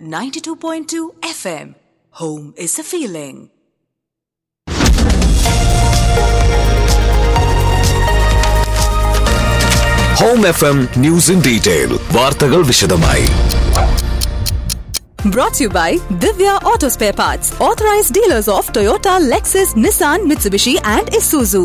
92.2 FM. Home is a feeling. Home F M news in detail വാർത്തകൾ വിശദമായി Brought to you by Divya Auto Spare Parts, authorized dealers of Toyota, Lexus, Nissan, Mitsubishi, and Isuzu.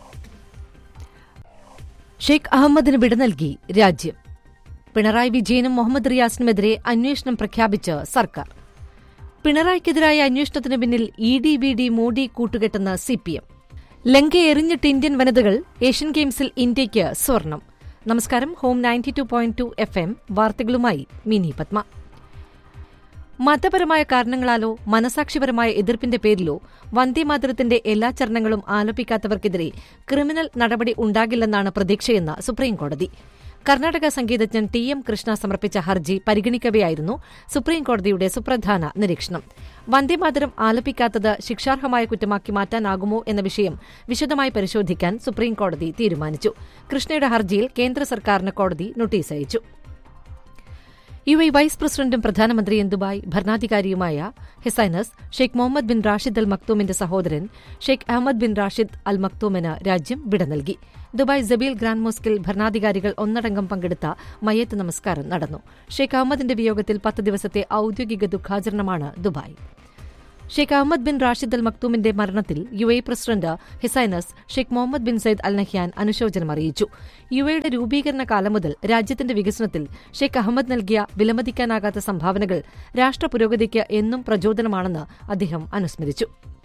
Sheikh അഹമ്മദിന് വിട നൽകി രാജ്യം പിണറായി വിജയനും മുഹമ്മദ് റിയാസിനുമെതിരെ അന്വേഷണം പ്രഖ്യാപിച്ച് സർക്കാർ പിണറായിക്കെതിരായ അന്വേഷണത്തിന് പിന്നിൽ E D B D Modi കൂട്ടുകെട്ടെന്ന് സിപിഎം ലങ്ക എറിഞ്ഞിട്ട് ഇന്ത്യൻ വനിതകൾ ഏഷ്യൻ ഗെയിംസിൽ ഇന്ത്യയ്ക്ക് സ്വർണം നമസ്കാരം home ninety two point two F M വാർത്തകളുമായി മിനി പത്മ മതപരമായ കാരണങ്ങളാലോ മനസാക്ഷിപരമായ എതിർപ്പിന്റെ പേരിലോ വന്ദേമാതരത്തിന്റെ എല്ലാ ചരണങ്ങളും ആലപിക്കാത്തവർക്കെതിരെ ക്രിമിനൽ നടപടി ഉണ്ടാകില്ലെന്നാണ് പ്രതീക്ഷയെന്ന് സുപ്രീംകോടതി കർണാടക സംഗീതജ്ഞൻ ടി എം കൃഷ്ണ സമർപ്പിച്ച ഹർജി പരിഗണിക്കവെയായിരുന്നു സുപ്രീംകോടതിയുടെ സുപ്രധാന നിരീക്ഷണം വന്ദേമാതരം ആലപിക്കാത്തത് ശിക്ഷാർഹമായ കുറ്റമാക്കി മാറ്റാനാകുമോ എന്ന വിഷയം വിശദമായി പരിശോധിക്കാൻ സുപ്രീംകോടതി തീരുമാനിച്ചു കൃഷ്ണയുടെ ഹർജിയിൽ കേന്ദ്ര സർക്കാരിന് കോടതി നോട്ടീസ് അയച്ചു യു എ വൈസ് പ്രസിഡന്റും പ്രധാനമന്ത്രിയും ദുബായ് ഭരണാധികാരിയുമായ his highness Sheikh Mohammed bin Rashid Al മക്തൂമിന്റെ സഹോദരൻ Sheikh Ahmed bin Rashid Al മക്തൂമിന് രാജ്യം വിട നൽകി ദുബായ് ജബീൽ ഗ്രാൻഡ് മോസ്കിൽ ഭരണാധികാരികൾ ഒന്നടങ്കം പങ്കെടുത്ത മയ്യത്ത് നമസ്കാരം നടന്നു ഷെയ്ഖ് അഹമ്മദിന്റെ വിയോഗത്തിൽ പത്ത് ദിവസത്തെ ഔദ്യോഗിക ദുഃഖാചരണമാണ് Dubai Sheikh Ahmed bin Rashid Al മക്തൂമിന്റെ മരണത്തിൽ U A president his highness Sheikh Mohammed bin Zayed Al Nahyan അനുശോചനം അറിയിച്ചു യു എയുടെ രൂപീകരണ കാലം മുതൽ രാജ്യത്തിന്റെ വികസനത്തിൽ ഷെയ്ഖ് അഹമ്മദ് നൽകിയ വിലമതിക്കാനാകാത്ത സംഭാവനകൾ രാഷ്ട്ര പുരോഗതിക്ക് എന്നും പ്രചോദനമാണെന്ന് അദ്ദേഹം അനുസ്മരിച്ചു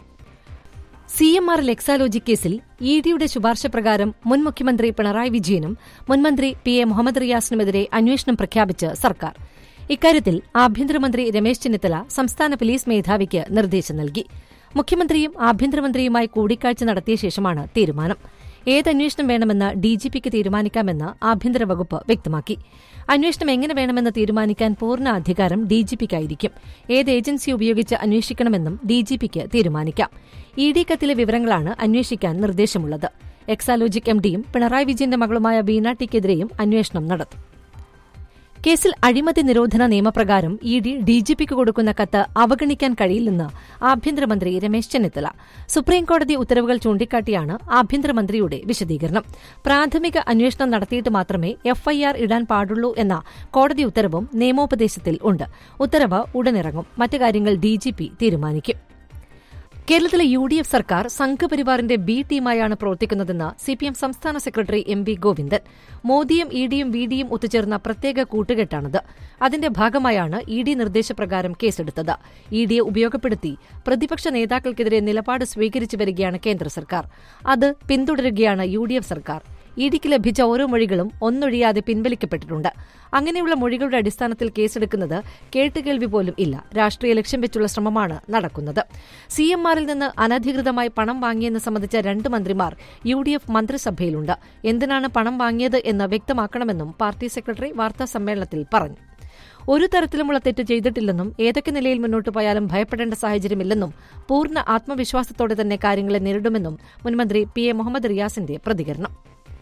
സി എം ആർ എക്സാലോജി കേസിൽ ഇ ഡിയുടെ ശുപാർശ പ്രകാരം മുൻ മുഖ്യമന്ത്രി പിണറായി വിജയനും മുൻമന്ത്രി പി എ മുഹമ്മദ് റിയാസിനുമെതിരെ അന്വേഷണം പ്രഖ്യാപിച്ച് സർക്കാർ ഇക്കാര്യത്തിൽ ആഭ്യന്തരമന്ത്രി രമേശ് ചെന്നിത്തല സംസ്ഥാന പോലീസ് മേധാവിക്ക് നിർദ്ദേശം നൽകി മുഖ്യമന്ത്രിയും ആഭ്യന്തരമന്ത്രിയുമായി കൂടിക്കാഴ്ച നടത്തിയ ശേഷമാണ് തീരുമാനം ഏത് അന്വേഷണം വേണമെന്ന് ഡിജിപിക്ക് തീരുമാനിക്കാമെന്ന് ആഭ്യന്തര വകുപ്പ് വ്യക്തമാക്കി അന്വേഷണം എങ്ങനെ വേണമെന്ന് തീരുമാനിക്കാൻ പൂർണ്ണ അധികാരം ഡിജിപിക്കായിരിക്കും ഏത് ഏജൻസി ഉപയോഗിച്ച് അന്വേഷിക്കണമെന്നും ഡിജിപിക്ക് തീരുമാനിക്കാം ഇ ഡി കത്തിലെ വിവരങ്ങളാണ് അന്വേഷിക്കാൻ നിർദ്ദേശമുള്ളത് എക്സാലോജിക് എംഡിയും പിണറായി വിജയന്റെ മകളുമായ വീണ ടിക്കെതിരെയും അന്വേഷണം നടത്തും കേസിൽ അഴിമതി നിരോധന നിയമപ്രകാരം ഇ ഡി ഡിജിപിക്ക് കൊടുക്കുന്ന കത്ത് അവഗണിക്കാൻ കഴിയില്ലെന്ന് ആഭ്യന്തരമന്ത്രി രമേശ് ചെന്നിത്തല സുപ്രീംകോടതി ഉത്തരവുകൾ ചൂണ്ടിക്കാട്ടിയാണ് ആഭ്യന്തരമന്ത്രിയുടെ വിശദീകരണം പ്രാഥമിക അന്വേഷണം നടത്തിയിട്ട് മാത്രമേ എഫ്ഐആർ ഇടാൻ പാടുള്ളൂ എന്ന കോടതി ഉത്തരവും നിയമോപദേശത്തിൽ ഉണ്ട് ഉത്തരവ് ഉടനിറങ്ങും മറ്റു കാര്യങ്ങൾ ഡിജിപി തീരുമാനിക്കും കേരളത്തിലെ യു ഡി എഫ് സർക്കാർ സംഘപരിവാറിന്റെ ബി ടീമായാണ് പ്രവർത്തിക്കുന്നതെന്ന് സിപിഎം സംസ്ഥാന സെക്രട്ടറി എം വി ഗോവിന്ദൻ മോദിയും ഇ ഡിയും വി ഡിയും ഒത്തുചേർന്ന പ്രത്യേക കൂട്ടുകെട്ടാണിത് അതിന്റെ ഭാഗമായാണ് ഇ ഡി നിർദ്ദേശപ്രകാരം കേസെടുത്തത് ഇ ഡിയെ ഉപയോഗപ്പെടുത്തി പ്രതിപക്ഷ നേതാക്കൾക്കെതിരെ നിലപാട് സ്വീകരിച്ചു വരികയാണ് കേന്ദ്ര സർക്കാർ അത് പിന്തുടരുകയാണ് യു ഡി എഫ് സർക്കാർ ഇഡിക്ക് ലഭിച്ച ഓരോ മൊഴികളും ഒന്നൊഴിയാതെ പിൻവലിക്കപ്പെട്ടിട്ടുണ്ട് അങ്ങനെയുള്ള മൊഴികളുടെ അടിസ്ഥാനത്തിൽ കേസെടുക്കുന്നത് കേട്ടുകേൾവി പോലും ഇല്ല രാഷ്ട്രീയ ലക്ഷ്യം വെച്ചുള്ള ശ്രമമാണ് നടക്കുന്നത് സി എം ആറിൽ നിന്ന് അനധികൃതമായി പണം വാങ്ങിയെന്ന് സംബന്ധിച്ച രണ്ട് മന്ത്രിമാർ യു ഡി എഫ് മന്ത്രിസഭയിലുണ്ട് എന്തിനാണ് പണം വാങ്ങിയത് എന്ന് വ്യക്തമാക്കണമെന്നും പാർട്ടി സെക്രട്ടറി വാർത്താ സമ്മേളനത്തിൽ പറഞ്ഞു ഒരു തരത്തിലുമുള്ള തെറ്റ് ചെയ്തിട്ടില്ലെന്നും ഏതൊക്കെ നിലയിൽ മുന്നോട്ട് പോയാലും ഭയപ്പെടേണ്ട സാഹചര്യമില്ലെന്നും പൂർണ്ണ ആത്മവിശ്വാസത്തോടെ തന്നെ കാര്യങ്ങളെ നേരിടുമെന്നും മുൻമന്ത്രി പി എ മുഹമ്മദ് റിയാസിന്റെ പ്രതികരണം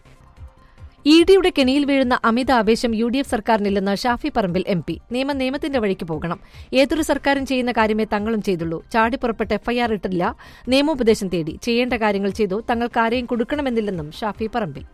ഇ ഡിയുടെ കെണിയിൽ വീഴുന്ന അമിത ആവേശം യു ഡി എഫ് സർക്കാരിനില്ലെന്ന് ഷാഫി പറമ്പിൽ എം പി നിയമം നിയമത്തിന്റെ വഴിക്ക് പോകണം ഏതൊരു സർക്കാരും ചെയ്യുന്ന കാര്യമേ തങ്ങളും ചെയ്തുള്ളൂ ചാടി പുറപ്പെട്ട് എഫ്ഐആർ ഇട്ടില്ല നിയമോപദേശം തേടി ചെയ്യേണ്ട കാര്യങ്ങൾ ചെയ്തു തങ്ങൾക്ക് ആരെയും കൊടുക്കണമെന്നില്ലെന്നും ഷാഫി പറമ്പിൽ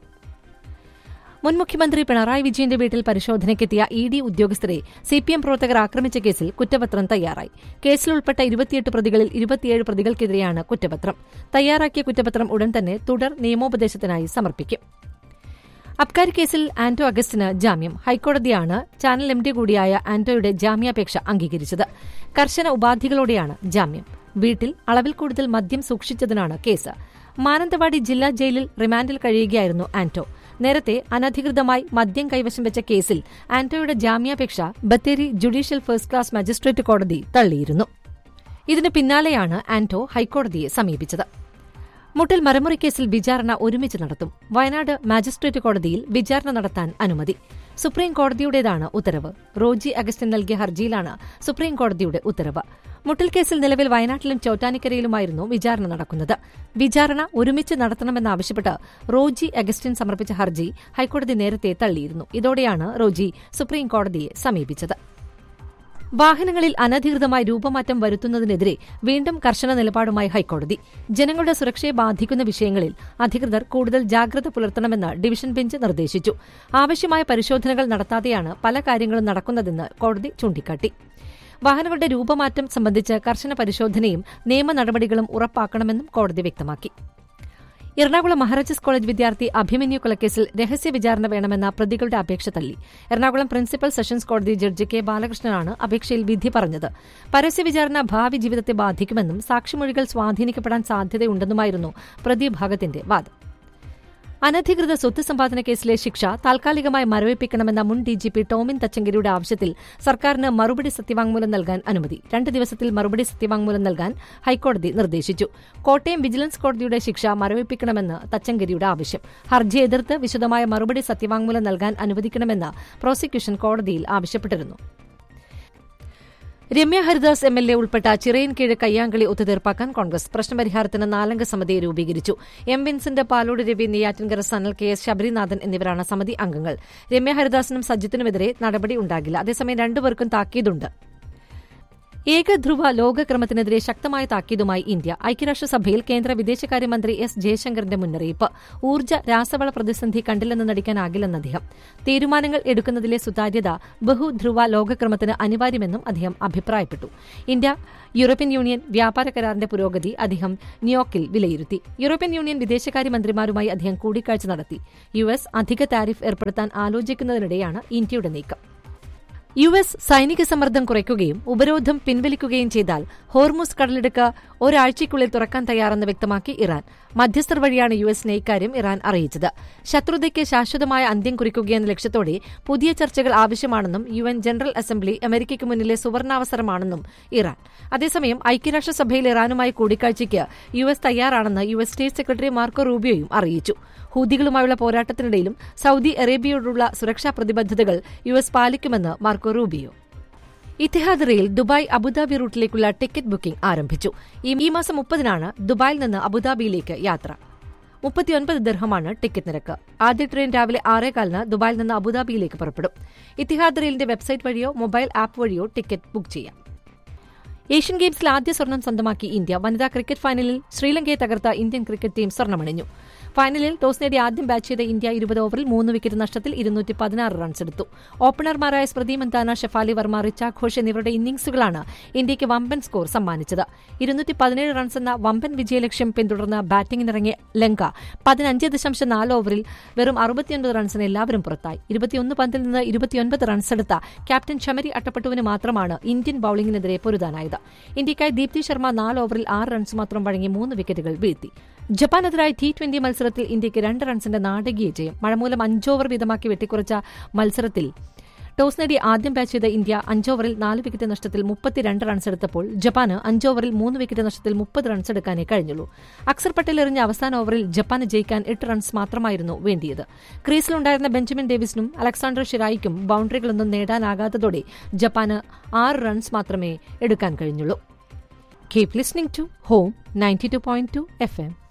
മുൻ മുഖ്യമന്ത്രി പിണറായി വിജയന്റെ വീട്ടിൽ പരിശോധനയ്ക്കെത്തിയ ഇ ഡി ഉദ്യോഗസ്ഥരെ സിപിഎം പ്രവർത്തകർ ആക്രമിച്ച കേസിൽ കുറ്റപത്രം തയ്യാറായി കേസിൽ ഉൾപ്പെട്ട ഇരുപത്തിയെട്ട് പ്രതികളിൽ ഇരുപത്തിയേഴ് പ്രതികൾക്കെതിരെയാണ് കുറ്റപത്രം തയ്യാറാക്കിയ കുറ്റപത്രം ഉടൻ തന്നെ തുടർ നിയമോപദേശത്തിനായി സമർപ്പിക്കും അബ്കാരി കേസിൽ ആന്റോ അഗസ്റ്റിന് ജാമ്യം ഹൈക്കോടതിയാണ് ചാനൽ എം ഡി കൂടിയായ ആന്റോയുടെ ജാമ്യാപേക്ഷ അംഗീകരിച്ചത് കർശന ഉപാധികളോടെയാണ് ജാമ്യം വീട്ടിൽ അളവിൽ കൂടുതൽ മദ്യം സൂക്ഷിച്ചതിനാണ് കേസ് മാനന്തവാടി ജില്ലാ ജയിലിൽ റിമാൻഡിൽ കഴിയുകയായിരുന്നു ആന്റോ നേരത്തെ അനധികൃതമായി മദ്യം കൈവശം വെച്ച കേസിൽ ആന്റോയുടെ ജാമ്യാപേക്ഷ Bathery judicial first class magistrate കോടതി തള്ളിയിരുന്നു ഇതിന് പിന്നാലെയാണ് ആന്റോ ഹൈക്കോടതിയെ സമീപിച്ചത് മുട്ടിൽ മരമുറി കേസിൽ വിചാരണ ഒരുമിച്ച് നടത്തും വയനാട് മാജിസ്ട്രേറ്റ് കോടതിയിൽ വിചാരണ നടത്താൻ അനുമതി സുപ്രീം കോടതിയുടേതാണ് ഉത്തരവ് റോജി അഗസ്റ്റിൻ നൽകിയ ഹർജിയിലാണ് സുപ്രീം കോടതിയുടെ ഉത്തരവ് മുട്ടിൽ കേസിൽ നിലവിൽ വയനാട്ടിലും ചോറ്റാനിക്കരയിലുമായിരുന്നു വിചാരണ നടക്കുന്നത് വിചാരണ ഒരുമിച്ച് നടത്തണമെന്നാവശ്യപ്പെട്ട് റോജി അഗസ്റ്റിൻ സമർപ്പിച്ച ഹർജി ഹൈക്കോടതി നേരത്തെ തള്ളിയിരുന്നു ഇതോടെയാണ് റോജി സുപ്രീം കോടതിയെ സമീപിച്ചത് വാഹനങ്ങളിൽ അനധികൃതമായി രൂപമാറ്റം വരുത്തുന്നതിനെതിരെ വീണ്ടും കർശന നിലപാടുമായി ഹൈക്കോടതി ജനങ്ങളുടെ സുരക്ഷയെ ബാധിക്കുന്ന വിഷയങ്ങളിൽ അധികൃതർ കൂടുതൽ ജാഗ്രത പുലർത്തണമെന്ന് ഡിവിഷൻ ബെഞ്ച് നിർദ്ദേശിച്ചു ആവശ്യമായ പരിശോധനകൾ നടത്താതെയാണ് പല കാര്യങ്ങളും നടക്കുന്നതെന്ന് കോടതി ചൂണ്ടിക്കാട്ടി വാഹനങ്ങളുടെ രൂപമാറ്റം സംബന്ധിച്ച് കർശന പരിശോധനയും നിയമ നടപടികളും ഉറപ്പാക്കണമെന്നും കോടതി വ്യക്തമാക്കി എറണാകുളം മഹാരാജാസ് കോളേജ് വിദ്യാർത്ഥി അഭിമന്യു കൊലക്കേസിൽ രഹസ്യ വിചാരണ വേണമെന്ന പ്രതികളുടെ അപേക്ഷ തള്ളി എറണാകുളം പ്രിൻസിപ്പൽ സെഷൻസ് കോടതി ജഡ്ജി കെ ബാലകൃഷ്ണനാണ് അപേക്ഷയിൽ വിധി പറഞ്ഞത് പരസ്യ വിചാരണ ഭാവി ജീവിതത്തെ ബാധിക്കുമെന്നും സാക്ഷിമൊഴികൾ സ്വാധീനിക്കപ്പെടാൻ സാധ്യതയുണ്ടെന്നുമായിരുന്നു പ്രതിഭാഗത്തിന്റെ വാദം അനധികൃത സ്വത്ത് സമ്പാദന കേസിലെ ശിക്ഷ താൽക്കാലികമായി മരവിപ്പിക്കണമെന്ന മുൻ ഡിജിപി ടോമിൻ തച്ചങ്കരിയുടെ ആവശ്യത്തിൽ സർക്കാരിന് മറുപടി സത്യവാങ്മൂലം നൽകാൻ അനുമതി രണ്ട് ദിവസത്തിൽ മറുപടി സത്യവാങ്മൂലം നൽകാൻ ഹൈക്കോടതി നിർദ്ദേശിച്ചു കോട്ടയം വിജിലൻസ് കോടതിയുടെ ശിക്ഷ മരവിപ്പിക്കണമെന്ന് തച്ചങ്കരിയുടെ ആവശ്യം ഹർജി എതിർത്ത് വിശദമായ മറുപടി സത്യവാങ്മൂലം നൽകാൻ അനുവദിക്കണമെന്ന് പ്രോസിക്യൂഷൻ കോടതിയിൽ ആവശ്യപ്പെട്ടിരുന്നു Ramya Haridas M L A ഉൾപ്പെട്ട ചിറയൻകീഴ് കയ്യാങ്കളി ഒത്തുതീർപ്പാക്കാൻ കോൺഗ്രസ് പ്രശ്നപരിഹാരത്തിന് നാലംഗ സമിതിയെ രൂപീകരിച്ചു M Vincent Palode Ravi Neyyattinkara Sanal K S Sabarinathan എന്നിവരാണ് സമിതി അംഗങ്ങൾ രമ്യ ഹരിദാസിനും സജിത്തിനുമെതിരെ നടപടി ഉണ്ടാകില്ല അതേസമയം രണ്ടുപേർക്കും താക്കീതുണ്ട് ഏകധ്രുവ ലോകക്രമത്തിനെതിരെ ശക്തമായ താക്കീതുമായി ഇന്ത്യ ഐക്യരാഷ്ട്രസഭയിൽ കേന്ദ്ര വിദേശകാര്യമന്ത്രി എസ് ജയശങ്കറിന്റെ മുന്നറിയിപ്പ് ഊർജ്ജ രാസവള പ്രതിസന്ധി കണ്ടില്ലെന്ന് നടിക്കാനാകില്ലെന്ന് അദ്ദേഹം തീരുമാനങ്ങൾ എടുക്കുന്നതിലെ സുതാര്യത ബഹുധ്രുവ ലോകക്രമത്തിന് അനിവാര്യമെന്നും അദ്ദേഹം അഭിപ്രായപ്പെട്ടു ഇന്ത്യ യൂറോപ്യൻ യൂണിയൻ വ്യാപാര കരാറിന്റെ പുരോഗതി അദ്ദേഹം ന്യൂയോർക്കിൽ വിലയിരുത്തി യൂറോപ്യൻ യൂണിയൻ വിദേശകാര്യമന്ത്രിമാരുമായി അദ്ദേഹം കൂടിക്കാഴ്ച നടത്തി യു എസ് അധിക താരിഫ് ഏർപ്പെടുത്താൻ ആലോചിക്കുന്നതിനിടെയാണ് ഇന്ത്യയുടെ നീക്കം യു എസ് സൈനിക സമ്മർദ്ദം കുറയ്ക്കുകയും ഉപരോധം പിൻവലിക്കുകയും ചെയ്താൽ ഹോർമുസ് കടലിടുക്ക് ഒരാഴ്ചയ്ക്കുള്ളിൽ തുറക്കാൻ തയ്യാറെന്ന് വ്യക്തമാക്കി ഇറാൻ മധ്യസ്ഥർ വഴിയാണ് യു എസിനെ ഇക്കാര്യം ഇറാൻ അറിയിച്ചത് ശത്രുതയ്ക്ക് ശാശ്വതമായ അന്ത്യം കുറിക്കുകയെന്ന ലക്ഷ്യത്തോടെ പുതിയ ചർച്ചകൾ ആവശ്യമാണെന്നും യു എൻ ജനറൽ അസംബ്ലി അമേരിക്കയ്ക്ക് മുന്നിലെ സുവർണാവസരമാണെന്നും ഇറാൻ അതേസമയം ഐക്യരാഷ്ട്രസഭയിൽ ഇറാനുമായി കൂടിക്കാഴ്ചയ്ക്ക് യു എസ് തയ്യാറാണെന്ന് U S state secretary Marco റൂബിയോയും അറിയിച്ചു ഹൂതികളുമായുള്ള പോരാട്ടത്തിനിടയിലും സൌദി അറേബ്യയോടുള്ള സുരക്ഷാ പ്രതിബദ്ധതകൾ യു എസ് പാലിക്കുമെന്ന് Marco Rubio Etihad rail Dubai Abu Dhabi റൂട്ടിലേക്കുള്ള ടിക്കറ്റ് ബുക്കിംഗ് ആരംഭിച്ചു ഈ മാസം മുപ്പതിനാണ് ദുബായിൽ നിന്ന് അബുദാബിയിലേക്ക് യാത്ര മുപ്പത്തിയൊൻപത് ദർഹമാണ് ടിക്കറ്റ് നിരക്ക് ആദ്യ ട്രെയിൻ രാവിലെ ആറേകാലിന് ദുബായിൽ നിന്ന് അബുദാബിയിലേക്ക് പുറപ്പെടും ഇത്തിഹാദ് റെയിലിന്റെ വെബ്സൈറ്റ് വഴിയോ മൊബൈൽ ആപ്പ് വഴിയോ ടിക്കറ്റ് ബുക്ക് ചെയ്യാം ഏഷ്യൻ ഗെയിംസിൽ ആദ്യ സ്വർണം സ്വന്തമാക്കി ഇന്ത്യ വനിതാ ക്രിക്കറ്റ് ഫൈനലിൽ ശ്രീലങ്കയെ തകർത്ത ഇന്ത്യൻ ക്രിക്കറ്റ് ടീം സ്വർണ്ണമണിഞ്ഞു ഫൈനലിൽ ടോസ് നേടി ആദ്യം ബാറ്റ് ചെയ്ത ഇന്ത്യ ഇരുപത് ഓവറിൽ മൂന്ന് വിക്കറ്റ് നഷ്ടത്തിൽ ഇരുന്നൂറ്റി പതിനാറ് റൺസ് എടുത്തു ഓപ്പണർമാരായ സ്മൃതി മന്ദാന ഷെഫാലി വർമ്മ റിച്ച ഘോഷ് എന്നിവരുടെ ഇന്നിംഗ്സുകളാണ് ഇന്ത്യയ്ക്ക് വമ്പൻ സ്കോർ സമ്മാനിച്ചത് ഇരുന്നൂറ്റി പതിനേഴ് റൺസ് എന്ന വമ്പൻ വിജയലക്ഷ്യം പിന്തുടർന്ന് ബാറ്റിംഗിനിറങ്ങിയ ലങ്ക പതിനഞ്ച് ദശാംശം നാല് ഓവറിൽ വെറും അറുപത്തിയൊൻപത് റൺസിന് എല്ലാവരും പുറത്തായി ഇരുപത്തിയൊന്ന് പന്തിൽ നിന്ന് ഇരുപത്തിയൊൻപത് റൺസ് എടുത്ത ക്യാപ്റ്റൻ ഷമരി അട്ടപ്പട്ടുവിന് മാത്രമാണ് ഇന്ത്യൻ ബൌളിംഗിനെതിരെ പൊരുതാനായത് ഇന്ത്യയ്ക്കായി ദീപ്തി ശർമ്മ നാല് ഓവറിൽ ആറ് റൺസ് മാത്രം വഴങ്ങി മൂന്ന് വിക്കറ്റുകൾ വീഴ്ത്തി ജപ്പാനെതിരായ ടി ട്വന്റി മത്സരത്തിൽ ഇന്ത്യയ്ക്ക് രണ്ട് റൺസിന്റെ നാടകീയ ജയം മഴമൂലം അഞ്ചോവർ വീതമാക്കി വെട്ടിക്കുറച്ച മത്സരത്തിൽ ടോസ് നേടി ആദ്യം ബാറ്റ് ചെയ്ത ഇന്ത്യ അഞ്ചോവറിൽ നാല് വിക്കറ്റ് നഷ്ടത്തിൽ മുപ്പത്തിരണ്ട് റൺസ് എടുത്തപ്പോൾ ജപ്പാന് അഞ്ചോവറിൽ മൂന്ന് വിക്കറ്റ് നഷ്ടത്തിൽ മുപ്പത് റൺസ് എടുക്കാനേ കഴിഞ്ഞുള്ളൂ അക്സർ പട്ടേൽ എറിഞ്ഞ അവസാന ഓവറിൽ ജപ്പാന് ജയിക്കാൻ എട്ട് റൺസ് മാത്രമായിരുന്നു വേണ്ടിയത് ക്രീസിലുണ്ടായിരുന്ന ബെഞ്ചമിൻ ഡേവിസിനും അലക്സാണ്ടർ ഷിറായിക്കും ബൌണ്ടറികളൊന്നും നേടാനാകാത്തതോടെ ജപ്പാന് ആറ് റൺസ് മാത്രമേ എടുക്കാൻ കഴിഞ്ഞുള്ളൂ keep listening to home ninety two point two F M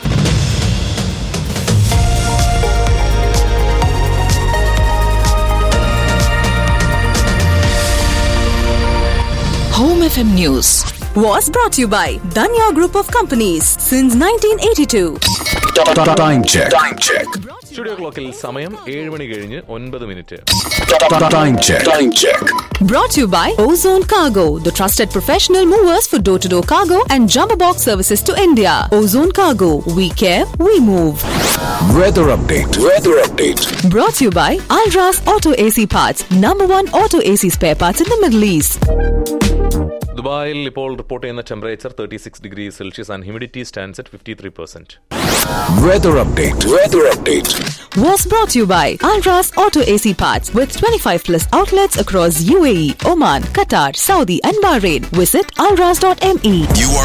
Home FM News was brought to you by Danya Group of Companies since 1982. Time check. Time check. Studio ക്ലോക്കിൽ സമയം ഏഴ് മണി കഴിഞ്ഞ് ഒൻപത് minute Time check. Time check. Brought to you by Ozone Cargo, the trusted professional movers for door to door cargo and jumbo box services to India. Ozone Cargo, we care, we move. Weather update. Weather update. Brought to you by Alras Auto AC Parts, number one auto AC spare parts in the Middle East. ദുബായിൽ ഇപ്പോൾ report ചെയ്യുന്ന temperature thirty six degree Celsius and humidity stands at fifty three percent Weather update. Weather update. Was brought to you by Alras Auto AC Parts with 25 plus outlets across UAE, Oman, Qatar, Saudi, and Bahrain. Visit alras.me. You are